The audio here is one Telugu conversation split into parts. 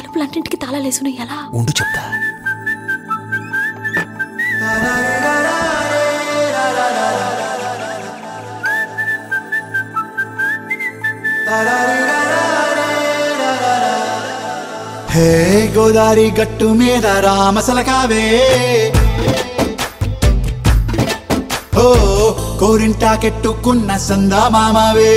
తలుపులన్నింటికి తాళాలేసును ఎలా ఉండు చెప్తా హే గోదారి గట్టు మీద రామసలకావే ఓ కోరింటాకెట్టుకున్న సందా మామావే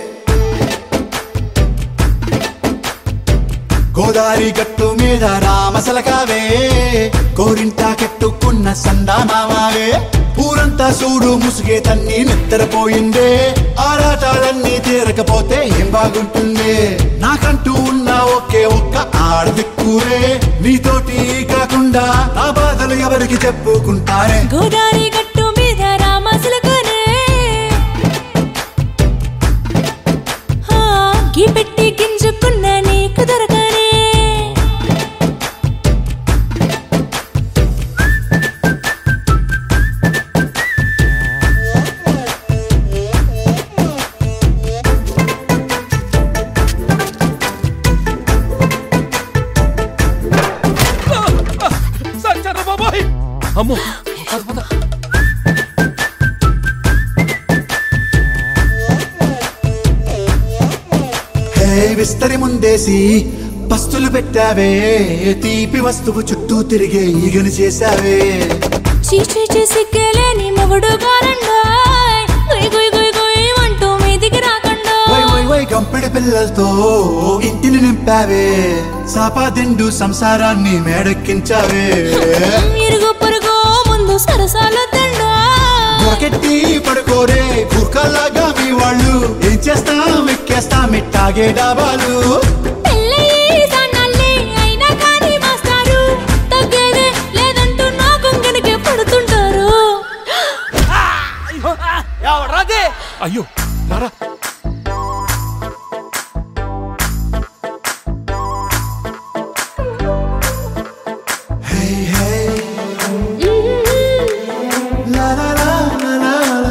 గోదారి గట్టు మీద రామసలకావే కోరింటాకెట్టుకున్న సందా మామావే ఊరంతా చూడు ముసుగే తన్ని నిద్రపోయిందే ఆరాటాలన్నీ తీరకపోతే ఏం బాగుంటుంది నాకంటూ ఉన్న ఒకే ఒక్క ఆడదిక్కురే నీతోటి కాకుండా నా బాధలు ఎవరికి చెప్పుకుంటానే గోదారి గట్టు మీద రామసులకనే గీ పెట్టి గింజుకున్న నీకు దొరకనే సచ్చారా బాబాయ్ అమ్మో పద, పద. హే విస్తరి ముందేసి పస్తులు పెట్టావే తీపి వస్తువు చుట్టూ తిరిగే ఈగను చేశావే చీచీ చేసి గెలేని మొగుడు గారండాయ్ గుయ్ గుయ్ గుయ్ గుయ్ అంటూ మీదికి రాకుండా వై వై వై గంపెడి పిల్లలతో ఇంటిని నింపావే సాపాదిండు సంసారాన్ని మేడెక్కించావే ఇరుగు పొరుగు ముందు సరసాల తండా దొరకెట్టి పడుకోరే కుర్కల్లాగా మీ వాళ్ళు ఏం చేస్తాం ఎక్కేస్తాం ఇట్టాగే డాబాలు పెళ్ళయి సన్నాళ్ళే అయినా కానీ మాస్తారు తగ్గేదే లేదంటూ నా కొంగనికే పడుతుంటారు అయ్యో రారా హే హే లా లా లా లా లా లా.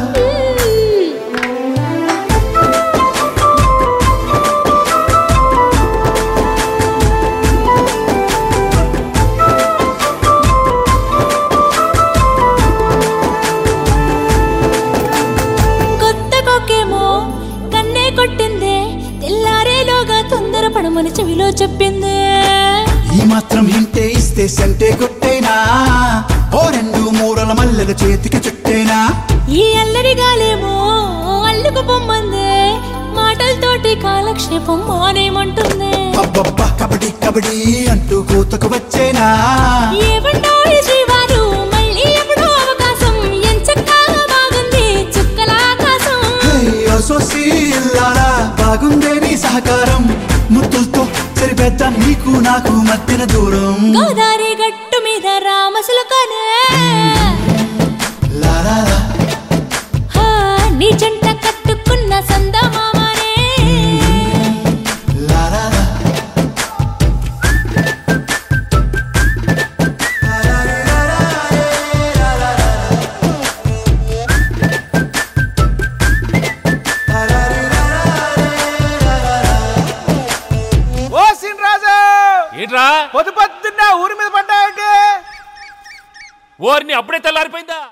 కొత్త కొక్కేమో కన్నే కొట్టిందే తెల్లారేలోగా తొందరపడమని చెవిలో చెప్పిందే ఈ మాత్రం హింటే ఇస్తే సంటే కొట్టేనా ఓ రెండు మూరల మల్లెల చేతికి చుట్టేనా ఈ అల్లరి గాలేమో అల్లుకు పొమ్మందే మాటలతోటి కాలక్షేపం మానేమంటుంది అబ్బబ్బా కబడ్డీ కబడ్డీ అంటూ కూతకు వచ్చేనా ఏమంటారు శ్రీవారు మళ్ళీ ఎప్పుడో అవకాశం ఎంచక్కా బాగుంది చుక్కల ఆకాశం హే, సోసి ఇల్లారా బాగుందే నీ సహకారం ముద్దులతో సరిపెద్ద నీకు నాకు మధ్యన దూరం గోదారి గట్టు మీద రామసులకనే లారారా హా, నీ జంట కట్టుకున్న సందమామనే లారారా ఓ సీన్ రాజు ఏంట్రా పొద్దు పొద్దున్న ఊరి మీద పడ్డాయంటే ఓరిని అప్పుడే తెల్లారిపోయిందా